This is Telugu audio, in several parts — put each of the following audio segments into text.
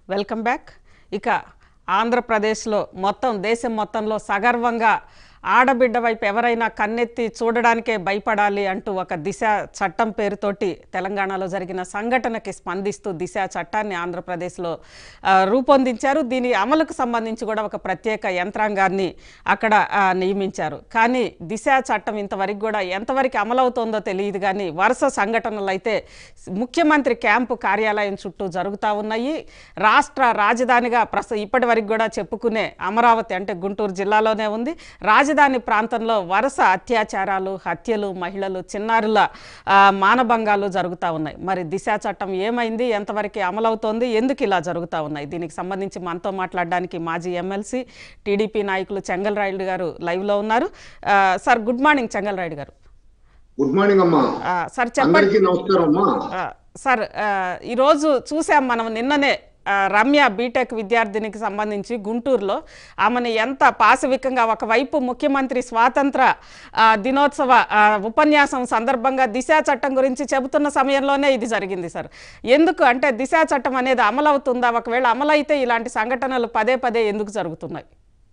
వెల్కమ్ బ్యాక్ ఇక ఆంధ్రప్రదేశ్లో మొత్తం దేశం మొత్తంలో సగర్వంగా ఆడబిడ్డ వైపు ఎవరైనా కన్నెత్తి చూడడానికే భయపడాలి అంటూ ఒక దిశ చట్టం పేరుతోటి తెలంగాణలో జరిగిన సంఘటనకి స్పందిస్తూ దిశ చట్టాన్ని ఆంధ్రప్రదేశ్లో ఆ, రూపొందించారు దీని అమలుకు సంబంధించి కూడా ఒక ప్రత్యేక యంత్రాంగాన్ని అక్కడ ఆ, నియమించారు కానీ దిశ చట్టం ఇంతవరకు కూడా ఎంతవరకు అమలవుతోందో తెలియదు కానీ వరుస సంఘటనలు అయితే ముఖ్యమంత్రి క్యాంపు కార్యాలయం చుట్టూ జరుగుతూ ఉన్నాయి రాష్ట్ర రాజధానిగా ప్రస్తుతం ఇప్పటి వరకు కూడా చెప్పుకునే అమరావతి అంటే గుంటూరు జిల్లాలోనే ఉంది రాజధాని ప్రాంతంలో వరుస అత్యాచారాలు హత్యలు మహిళలు చిన్నారుల ఆ, మానభంగాలు జరుగుతూ ఉన్నాయి మరి దిశ చట్టం ఏమైంది ఎంతవరకు అమలవుతోంది ఎందుకు ఇలా జరుగుతూ ఉన్నాయి దీనికి సంబంధించి మనతో మాట్లాడడానికి మాజీ ఎమ్మెల్సీ టీడీపీ నాయకులు చెంగల్ రాయుడు గారు లైవ్లో ఉన్నారు ఆ, sir good morning Chengal Rayudu గారు గుడ్ మార్నింగ్ అమ్మా ఆ, సార్ చెప్పండి అందరికీ నమస్కారం అమ్మా ఆ, సార్ ఆ, ఈరోజు చూసాం మనం నిన్ననే ఆ, రమ్య బీటెక్ విద్యార్థినికి సంబంధించి గుంటూరులో ఆమెను ఎంత పాశవికంగా ఒకవైపు ముఖ్యమంత్రి స్వాతంత్ర ఆ, దినోత్సవ ఆ, ఉపన్యాసం సందర్భంగా దిశా చట్టం గురించి చెబుతున్న సమయంలోనే ఇది జరిగింది సార్ ఎందుకు అంటే దిశా చట్టం అనేది అమలవుతుందా ఒకవేళ అమలైతే ఇలాంటి సంఘటనలు పదే పదే ఎందుకు జరుగుతున్నాయి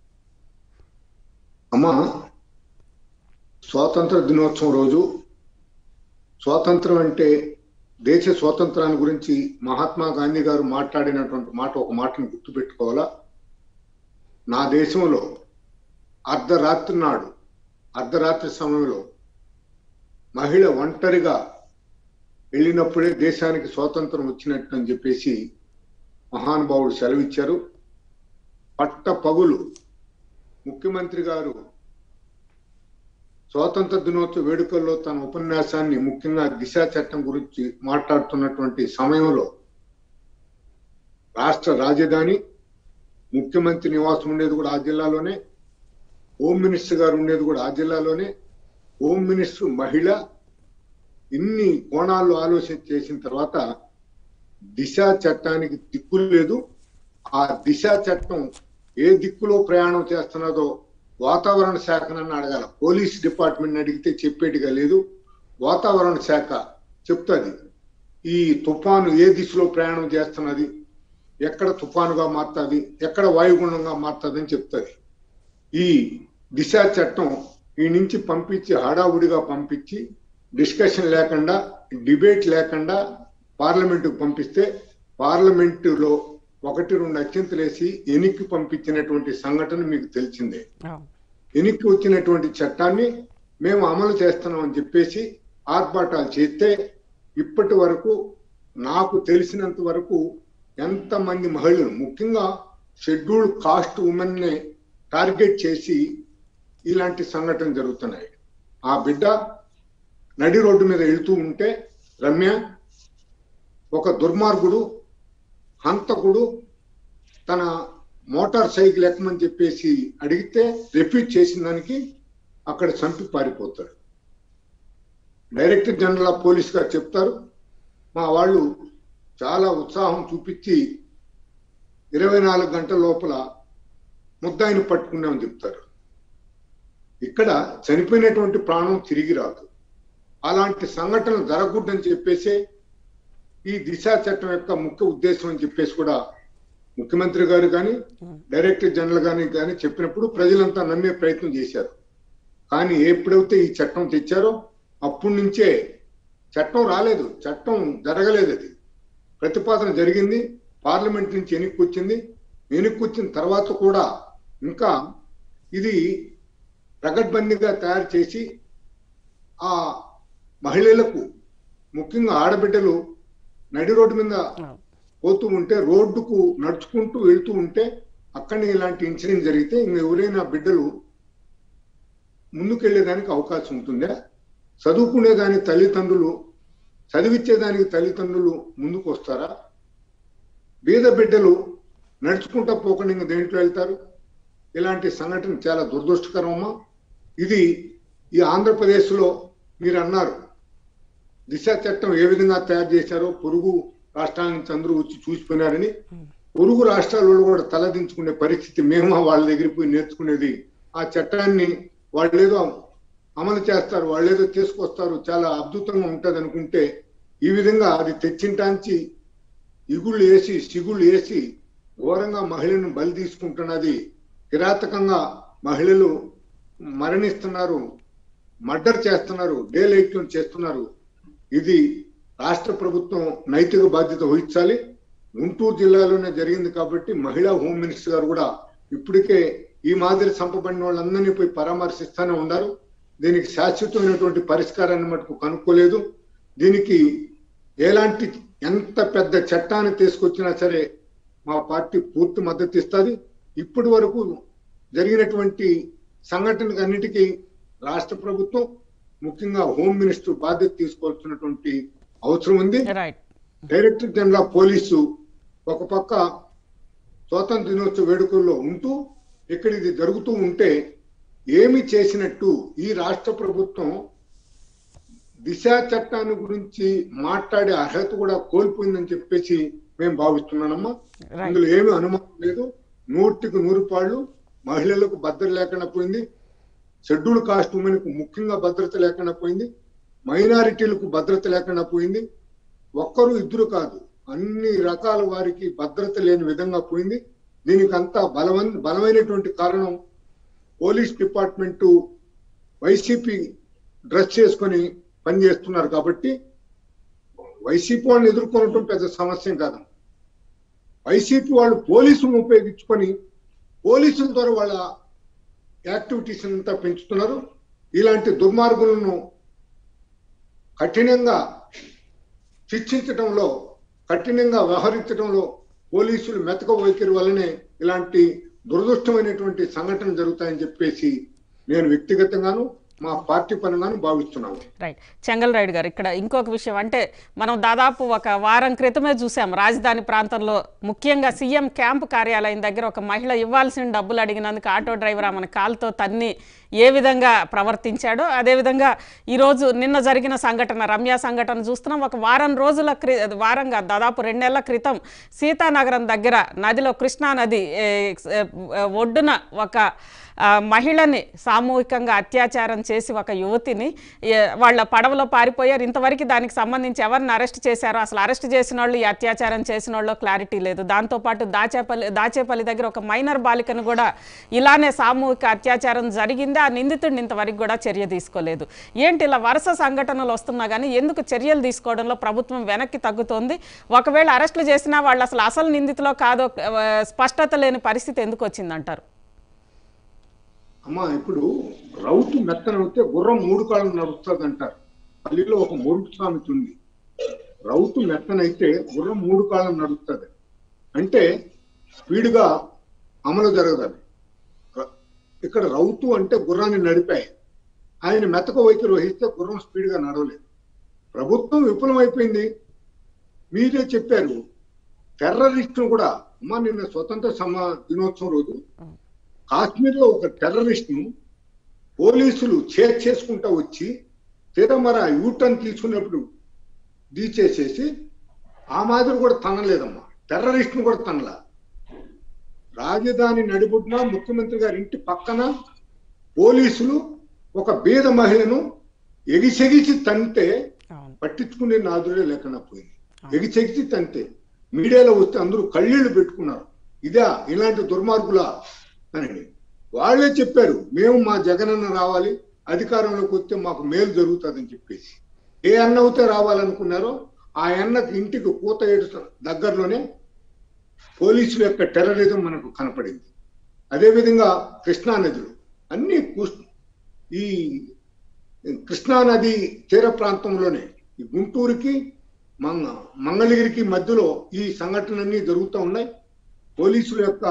అమ్మా స్వాతంత్ర దినోత్సవం రోజు స్వాతంత్రం అంటే దేశ స్వాతంత్రాన్ని గురించి మహాత్మా గాంధీ గారు మాట్లాడినటువంటి మాట ఒక మాటను గుర్తుపెట్టుకోవాలా నా దేశంలో అర్ధరాత్రి నాడు అర్ధరాత్రి సమయంలో మహిళ ఒంటరిగా వెళ్ళినప్పుడే దేశానికి స్వాతంత్రం వచ్చినట్టు అని చెప్పేసి మహానుభావుడు సెలవిచ్చారు పట్ట పగులు ముఖ్యమంత్రి గారు స్వాతంత్ర దినోత్సవ వేడుకల్లో తన ఉపన్యాసాన్ని ముఖ్యంగా దిశ చట్టం గురించి మాట్లాడుతున్నటువంటి సమయంలో రాష్ట్ర రాజధాని ముఖ్యమంత్రి నివాసం ఉండేది కూడా ఆ జిల్లాలోనే హోమ్ మినిస్టర్ గారు ఉండేది కూడా ఆ జిల్లాలోనే హోమ్ మినిస్టర్ మహిళ ఇన్ని కోణాల్లో ఆలోచన చేసిన తర్వాత దిశ చట్టానికి దిక్కు లేదు ఆ దిశ చట్టం ఏ దిక్కులో ప్రయాణం చేస్తున్నదో వాతావరణ శాఖనని అడగాల పోలీస్ డిపార్ట్మెంట్ అడిగితే చెప్పేటిగా లేదు వాతావరణ శాఖ చెప్తుంది ఈ తుఫాను ఏ దిశలో ప్రయాణం చేస్తున్నది ఎక్కడ తుఫానుగా మారుతుంది ఎక్కడ వాయుగుండంగా మారుతుంది అని చెప్తుంది ఈ దిశ చట్టం ఈ నుంచి పంపించి హడావుడిగా పంపించి డిస్కషన్ లేకుండా డిబేట్ లేకుండా పార్లమెంటుకు పంపిస్తే పార్లమెంటులో ఒకటి రెండు అత్యంతలేసి ఎనిక్కి పంపించినటువంటి సంఘటన మీకు తెలిసిందే ఎనిక్కి వచ్చినటువంటి చట్టాన్ని మేము అమలు చేస్తున్నాం అని చెప్పేసి ఆర్భాటాలు చేస్తే ఇప్పటి వరకు నాకు తెలిసినంత వరకు ఎంతమంది మహిళలు ముఖ్యంగా షెడ్యూల్డ్ కాస్ట్ ఉమెన్ ని టార్గెట్ చేసి ఇలాంటి సంఘటన జరుగుతున్నాయి ఆ బిడ్డ నడి రోడ్డు మీద వెళ్తూ ఉంటే రమ్య ఒక దుర్మార్గుడు హంతకుడు తన మోటార్ సైకిల్ ఎక్కమని చెప్పేసి అడిగితే రిపీట్ చేసిన దానికి అక్కడ చంపి పారిపోతాడు డైరెక్టర్ జనరల్ ఆఫ్ పోలీస్ గారు చెప్తారు మా వాళ్ళు చాలా ఉత్సాహం చూపించి ఇరవై నాలుగు గంటల లోపల ముద్దాయిని పట్టుకున్నామని చెప్తారు ఇక్కడ చనిపోయినటువంటి ప్రాణం తిరిగి రాదు అలాంటి సంఘటనలు జరగకూడదని చెప్పేసి ఈ దిశ చట్టం యొక్క ముఖ్య ఉద్దేశం అని చెప్పేసి కూడా ముఖ్యమంత్రి గారు కానీ డైరెక్టర్ జనరల్ గాని కానీ చెప్పినప్పుడు ప్రజలంతా నమ్మే ప్రయత్నం చేశారు కానీ ఎప్పుడైతే ఈ చట్టం తెచ్చారో అప్పటి నుంచే చట్టం రాలేదు చట్టం జరగలేదు అది ప్రతిపాదన జరిగింది పార్లమెంట్ నుంచి వెనక్కి వచ్చింది వెనక్కి వచ్చిన తర్వాత కూడా ఇంకా ఇది ప్రగడ్బందీగా తయారు చేసి ఆ మహిళలకు ముఖ్యంగా ఆడబిడ్డలు నడి రోడ్డు మీద పోతూ ఉంటే రోడ్డుకు నడుచుకుంటూ వెళ్తూ ఉంటే అక్కడనే ఇలాంటి ఇన్సిడెంట్ జరిగితే ఇంక ఎవరైనా బిడ్డలు ముందుకెళ్లేదానికి అవకాశం ఉంటుందా చదువుకునేదానికి తల్లిదండ్రులు చదివించేదానికి తల్లిదండ్రులు ముందుకు వస్తారా బీద బిడ్డలు నడుచుకుంటా పోకుండా ఇంక దేంట్లో వెళ్తారు ఇలాంటి సంఘటన చాలా దురదృష్టకరమమ్మా ఇది ఈ ఆంధ్రప్రదేశ్లో మీరు అన్నారు దిశ చట్టం ఏ విధంగా తయారు చేశారో పొరుగు రాష్ట్రాల నుంచి అందరూ వచ్చి చూసిపోయినారని పొరుగు రాష్ట్రాల వాళ్ళు కూడా తలదించుకునే పరిస్థితి మేము వాళ్ళ దగ్గరికి పోయి నేర్చుకునేది ఆ చట్టాన్ని వాళ్ళు ఏదో అమలు చేస్తారు వాళ్ళు ఏదో తీసుకొస్తారు చాలా అద్భుతంగా ఉంటది అనుకుంటే ఈ విధంగా అది తెచ్చింటాంచి ఇగుళ్ళు వేసి సిగుళ్ళు వేసి ఘోరంగా మహిళను బలి తీసుకుంటున్నది కిరాతకంగా మహిళలు మరణిస్తున్నారు మర్డర్ చేస్తున్నారు డే లైట్ చేస్తున్నారు ఇది రాష్ట్ర ప్రభుత్వం నైతిక బాధ్యత వహించాలి గుంటూరు జిల్లాలోనే జరిగింది కాబట్టి మహిళా హోమ్ మినిస్టర్ గారు కూడా ఇప్పటికే ఈ మాదిరి చంపబడిన వాళ్ళందరినీ పోయి పరామర్శిస్తూనే ఉన్నారు దీనికి శాశ్వతమైనటువంటి పరిష్కారాన్ని మటుకు కనుక్కోలేదు దీనికి ఎలాంటి ఎంత పెద్ద చట్టాన్ని తీసుకొచ్చినా సరే మా పార్టీ పూర్తి మద్దతు ఇస్తుంది ఇప్పటి వరకు జరిగినటువంటి సంఘటనకు అన్నిటికీ రాష్ట్ర ప్రభుత్వం ముఖ్యంగా హోమ్ మినిస్టర్ బాధ్యత తీసుకోవాల్సినటువంటి అవసరం ఉంది right director general of police ఒక పక్క స్వాతంత్ర దినోత్సవ వేడుకల్లో ఉంటూ ఇక్కడ ఇది జరుగుతూ ఉంటే ఏమి చేసినట్టు ఈ రాష్ట్ర ప్రభుత్వం దిశ చట్టాన్ని గురించి మాట్లాడే అర్హత కూడా కోల్పోయిందని చెప్పేసి మేము భావిస్తున్నానమ్మా రైట్ అందులో ఏమీ అనుమానం లేదు నూటికి నూరు పాళ్ళు మహిళలకు భద్రత లేకుండా పోయింది షెడ్యూల్ కాస్ట్ ఉమెన్కు ముఖ్యంగా భద్రత లేకుండా పోయింది మైనారిటీలకు భద్రత లేకుండా పోయింది ఒక్కరు ఇద్దరు కాదు అన్ని రకాల వారికి భద్రత లేని విధంగా పోయింది దీనికి అంతా బలవన్ బలమైనటువంటి కారణం పోలీస్ డిపార్ట్మెంటు వైసీపీ డ్రెస్ చేసుకొని పనిచేస్తున్నారు కాబట్టి వైసీపీ వాళ్ళని ఎదుర్కొనటం పెద్ద సమస్య కాదు వైసీపీ వాళ్ళు పోలీసులను ఉపయోగించుకొని పోలీసుల ద్వారా వాళ్ళ యాక్టివిటీస్ అంతా పెంచుతున్నారు ఇలాంటి దుర్మార్గులను కఠినంగా శిక్షించడంలో కఠినంగా వ్యవహరించడంలో పోలీసులు మెతక వైఖరి వల్లనే ఇలాంటి దురదృష్టమైనటువంటి సంఘటన జరుగుతాయని చెప్పేసి నేను వ్యక్తిగతంగాను మా పార్టీ పరంగాను భావిస్తున్నాను రైట్ చెంగల్ రాయుడు గారు ఇక్కడ ఇంకొక విషయం అంటే మనం దాదాపు ఒక వారం క్రితమే చూసాం రాజధాని ప్రాంతంలో ముఖ్యంగా సీఎం క్యాంపు కార్యాలయం దగ్గర ఒక మహిళ ఇవ్వాల్సిన డబ్బులు అడిగినందుకు ఆటో డ్రైవర్ ఆమెను కాలుతో తన్ని ఏ విధంగా ప్రవర్తించాడో అదేవిధంగా ఈరోజు నిన్న జరిగిన సంఘటన రమ్య సంఘటన చూస్తున్నాం ఒక వారం రోజుల క్రి వారంగా దాదాపు రెండు నెలల క్రితం సీతానగరం దగ్గర నదిలో కృష్ణా నది ఏ, ఏ, ఒడ్డున ఒక ఆ, మహిళని సామూహికంగా అత్యాచారం చేసి ఒక యువతిని ఏ, వాళ్ళ పడవలో పారిపోయారు ఇంతవరకు దానికి సంబంధించి ఎవరిని అరెస్ట్ చేశారో అసలు అరెస్ట్ చేసిన వాళ్ళు ఈ అత్యాచారం చేసిన వాళ్ళు క్లారిటీ లేదు దాంతోపాటు దాచేపల్లి దాచేపల్లి దగ్గర ఒక మైనర్ బాలికను కూడా ఇలానే సామూహిక అత్యాచారం జరిగింది ఆ నిందితుడిని ఇంతవరకు కూడా చర్య తీసుకోలేదు ఏంటి ఇలా వరుస సంఘటనలు వస్తున్నా కానీ ఎందుకు చర్యలు తీసుకోవడంలో ప్రభుత్వం వెనక్కి తగ్గుతోంది ఒకవేళ అరెస్టులు చేసినా వాళ్ళు అసలు అసలు నిందితులో కాదో ఆ, స్పష్టత లేని పరిస్థితి ఎందుకు వచ్చిందంటారు అమ్మా ఇప్పుడు రౌతు మెత్తనవుతే గుర్రం మూడు కాళ్ళు నడుస్తుంది అంటారు పల్లిలో ఒక మూడు సామెత ఉంది రౌతు మెత్తనైతే గుర్రం మూడు కాళ్ళం నడుస్తుంది అంటే స్పీడ్గా అమలు జరగదు ర- ఇక్కడ రౌతు అంటే గుర్రాన్ని నడిపాయి ఆయన మెతక వైఖరి వహిస్తే గుర్రం స్పీడ్గా నడవలేదు ప్రభుత్వం విఫలమైపోయింది మీరే చెప్పారు టెర్రరిస్ట్ను కూడా అమ్మా నిన్న స్వతంత్ర సమ దినోత్సవం రోజు కాశ్మీర్ లో ఒక టెర్రరిస్ట్ ను పోలీసులు చేక్ చేసుకుంటా వచ్చి తీరమర యూటర్న్ తీసుకున్నప్పుడు దీచేసేసి ఆ మాదిరి కూడా తనలేదమ్మా టెర్రరిస్ట్ ను కూడా తనలా రాజధాని నడిబొడ్డున ముఖ్యమంత్రి గారి ఇంటి పక్కన పోలీసులు ఒక బీద మహిళను ఎగిసెగిసి తంటే అవును పట్టించుకునే నాదుడే లేకుండా పోయింది ఎగిచెగిచి తంతే మీడియాలో వస్తే అందరూ కళ్ళీళ్లు పెట్టుకున్నారు ఇదా ఇలాంటి దుర్మార్గులా అని వాళ్ళే చెప్పారు మేము మా జగనన్న రావాలి అధికారంలోకి వస్తే మాకు మేలు జరుగుతుందని చెప్పేసి ఏ అన్న అయితే రావాలనుకున్నారో ఆ అన్నకి ఇంటికి కూత ఏడు దగ్గరలోనే పోలీసుల యొక్క టెర్రరిజం మనకు కనపడింది అదేవిధంగా కృష్ణా నదులు అన్ని కూస్- ఈ కృష్ణా నది తీర ప్రాంతంలోనే ఈ గుంటూరుకి మంగ మంగళగిరికి మధ్యలో ఈ సంఘటనలన్నీ జరుగుతూ ఉన్నాయి పోలీసుల యొక్క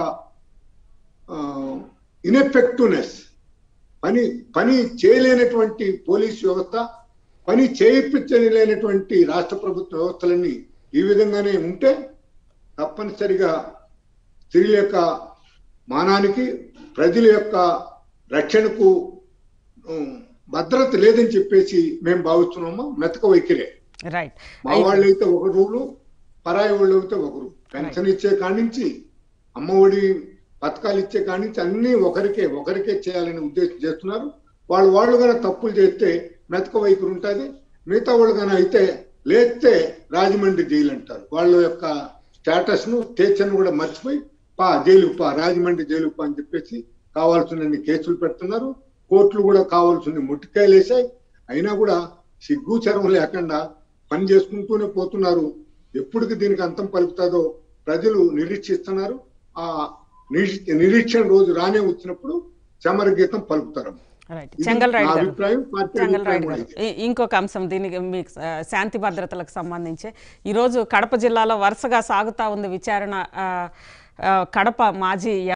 ఇన్ఎఫెక్టివ్నెస్ పని పని చేయలేనటువంటి పోలీస్ వ్యవస్థ పని చేయించలేనటువంటి రాష్ట్ర ప్రభుత్వ వ్యవస్థలన్నీ ఈ విధంగానే ఉంటే తప్పనిసరిగా స్త్రీల యొక్క మానానికి ప్రజల యొక్క రక్షణకు ఉమ్, భద్రత లేదని చెప్పేసి మేము భావిస్తున్నాము మెతక వైఖరే రైట్ మా వాళ్ళు అయితే ఒక రూలు పరాయి వాళ్ళు అయితే ఒకరు పెన్షన్ ఇచ్చే కాడి నుంచి అమ్మఒడి పథకాలు ఇచ్చే కాడి నుంచి అన్ని ఒకరికే ఒకరికే చేయాలని ఉద్దేశం చేస్తున్నారు వాళ్ళు వాళ్ళు కనుక తప్పులు చేస్తే మెతక వైఖరి ఉంటుంది మిగతా వాళ్ళు కనుక అయితే లేస్తే రాజమండ్రి జైలు అంటారు వాళ్ళ యొక్క స్టేటస్ ను స్టేచర్ కూడా మర్చిపోయి పా జైలుకు పా రాజమండ్రి జైలుకు పా అని చెప్పేసి కావాల్సిన కేసులు పెడుతున్నారు కోర్టులు కూడా కావాల్సింది ముట్టికాయలు వేసాయి అయినా కూడా సిగ్గు చరం లేకుండా పని చేసుకుంటూనే పోతున్నారు ఎప్పటికి దీనికి అంతం పలుకుతుందో ప్రజలు నిరీక్షిస్తున్నారు ఆ నిరీక్ష- నిరీక్షణ రోజు రానే వచ్చినప్పుడు చమర గీతం పలుకుతారు రైట్ ఇది చెంగల్ నా రైడ్ గారు అభిప్రాయం పార్టీ చెంగల్ అభిప్రాయం రైడ్ కూడా గారు ఇదే. ఈ- ఇంకొక అంశం దీనికి మీకు ఆ, శాంతి భద్రతలకు సంబంధించి ఈరోజు కడప జిల్లాలో వరుసగా సాగుతా ఉంది విచారణ ఆ, ఆ, కడప మాజీ